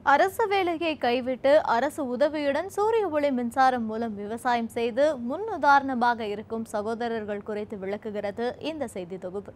அரசு வேலையை கைவிட்டு அரசு உதவியுடன் சூரிய ஒளி மின்சாரம் மூலம் விவசாயம் செய்து முன் உதாரணமாக இருக்கும் சகோதரர்கள் குறித்து விளக்குகிறது இந்த செய்தி தொகுப்பு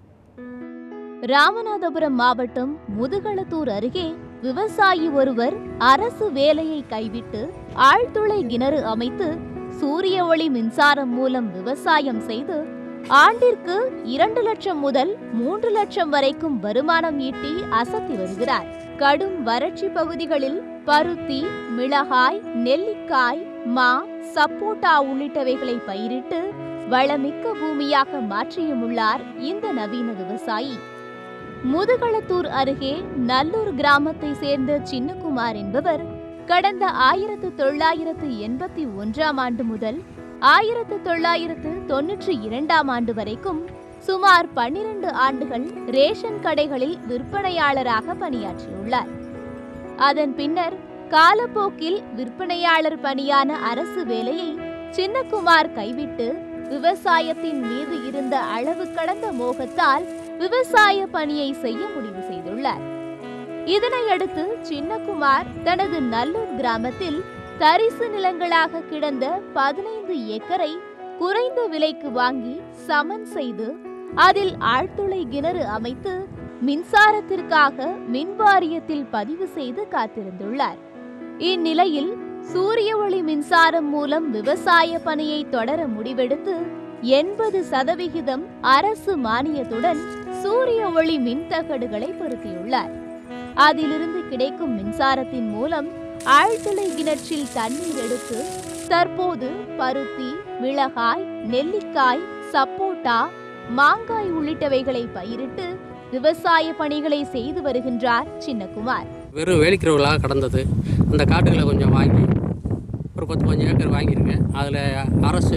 ராமநாதபுரம் மாவட்டம் முதுகளத்தூர் அருகே விவசாயி ஒருவர் அரசு வேலையை கைவிட்டு ஆழ்துளை கிணறு அமைத்து சூரிய ஒளி மின்சாரம் மூலம் விவசாயம் செய்து ஆண்டிற்கு இரண்டு லட்சம் முதல் மூன்று லட்சம் வரைக்கும் வருமானம் ஈட்டி அசத்தி வருகிறார் கடும் வறட்சி பகுதிகளில் பருத்தி மிளகாய் நெல்லிக்காய் மா சப்போட்டா உள்ளிட்டவைகளை பயிரிட்டு வளமிக்க பூமியாக மாற்றியுமுள்ளார் இந்த நவீன விவசாயி முதுகளத்தூர் அருகே நல்லூர் கிராமத்தை சேர்ந்த சின்னகுமார் என்பவர் கடந்த ஆயிரத்து தொள்ளாயிரத்து எண்பத்தி ஒன்றாம் ஆண்டு முதல் ஆயிரத்து தொள்ளாயிரத்து தொன்னூற்றி இரண்டாம் ஆண்டு வரைக்கும் சுமார் பன்னிரண்டு ஆண்டுகள் ரேஷன் கடைகளில் விற்பனையாளராக பணியாற்றியுள்ளார் அதன் பின்னர் காலப்போக்கில் விற்பனையாளர் பணியான அரசு வேலையை சின்னகுமார் கைவிட்டு விவசாயத்தின் மீது இருந்த அளவு கடந்த மோகத்தால் விவசாய பணியை செய்ய முடிவு செய்துள்ளார் இதனையடுத்து சின்னகுமார் தனது நல்லூர் கிராமத்தில் தரிசு நிலங்களாக கிடந்த பதினைந்து ஏக்கரை குறைந்த விலைக்கு வாங்கி சமன் செய்து அதில் ஆழ்துளை கிணறு அமைத்து மின்சாரத்திற்காக மின் வாரியத்தில் பதிவு செய்து காத்திருந்துள்ளார் இந்நிலையில் சூரிய ஒளி மின்சாரம் மூலம் விவசாய பணியை தொடர முடிவெடுத்து எண்பது சதவிகிதம் அரசு மானியத்துடன் சூரிய ஒளி மின்தகடுகளை பொருத்தியுள்ளார் அதிலிருந்து கிடைக்கும் மின்சாரத்தின் மூலம் ஆழ்துளை கிணற்றில் தண்ணீர் எடுத்து தற்போது பருத்தி மிளகாய் நெல்லிக்காய் சப்போட்டா மாங்காய் உள்ளிட்டவைகளை பயிரிட்டு விவசாய பணிகளை செய்து வருகின்றார் சின்னகுமார் வெறும் வேலிக்கிறவர்களாக கடந்தது அந்த காட்டுகளை கொஞ்சம் வாங்கி ஒரு பத்து பதினஞ்சு ஏக்கர் வாங்கியிருக்கேன் அதில் அரசு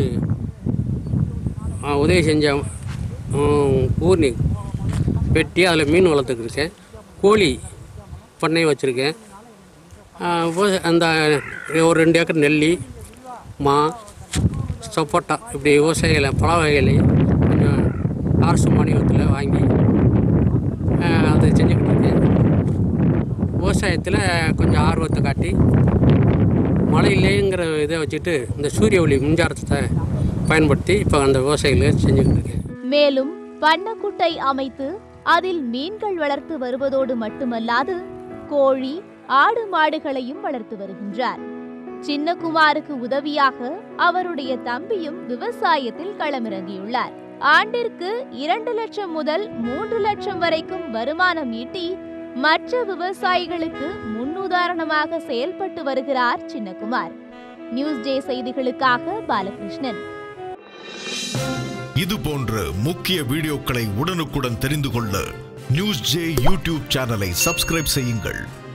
ஆ, உதவி செஞ்ச ம், ஊர்னி வெட்டி அதில் மீன் வளர்த்துக்கிருக்கேன் கோழி பண்ணை வச்சுருக்கேன் அந்த ஒரு ரெண்டு ஏக்கர் நெல்லி மா சப்போட்டா இப்படி விவசாயிகளை பல வகைகளை கொஞ்சம் அரசு மானியத்தில் வாங்கி ஆ, அதை செஞ்சுக்கிட்டு இருக்கேன் விவசாயத்தில் கொஞ்சம் ஆர்வத்தை காட்டி மழை இல்லைங்கிற இதை வச்சுட்டு இந்த சூரிய ஒளி மின்சாரத்தை பயன்படுத்தி இப்போ அந்த விவசாயிகளை செஞ்சுக்கிட்டு இருக்கேன் மேலும் பண்ணக்குட்டை அமைத்து அதில் மீன்கள் வளர்த்து வருவதோடு மட்டுமல்லாது கோழி ஆடு மாடுகளையும் வளர்த்து வருகின்றார் சின்னகுமாருக்கு உதவியாக அவருடைய தம்பியும் விவசாயத்தில் களமிறங்கியுள்ளார் ஆண்டிற்கு இரண்டு லட்சம் முதல் மூன்று லட்சம் வரைக்கும் வருமானம் ஈட்டி மற்ற விவசாயிகளுக்கு முன்னுதாரணமாக செயல்பட்டு வருகிறார் சின்னகுமார் நியூஸ் ஜே செய்திகளுக்காக பாலகிருஷ்ணன் இது போன்ற முக்கிய வீடியோக்களை உடனுக்குடன் தெரிந்து கொள்ள நியூஸ் ஜே யூடியூப் சேனலை சப்ஸ்கிரைப் செய்யுங்கள்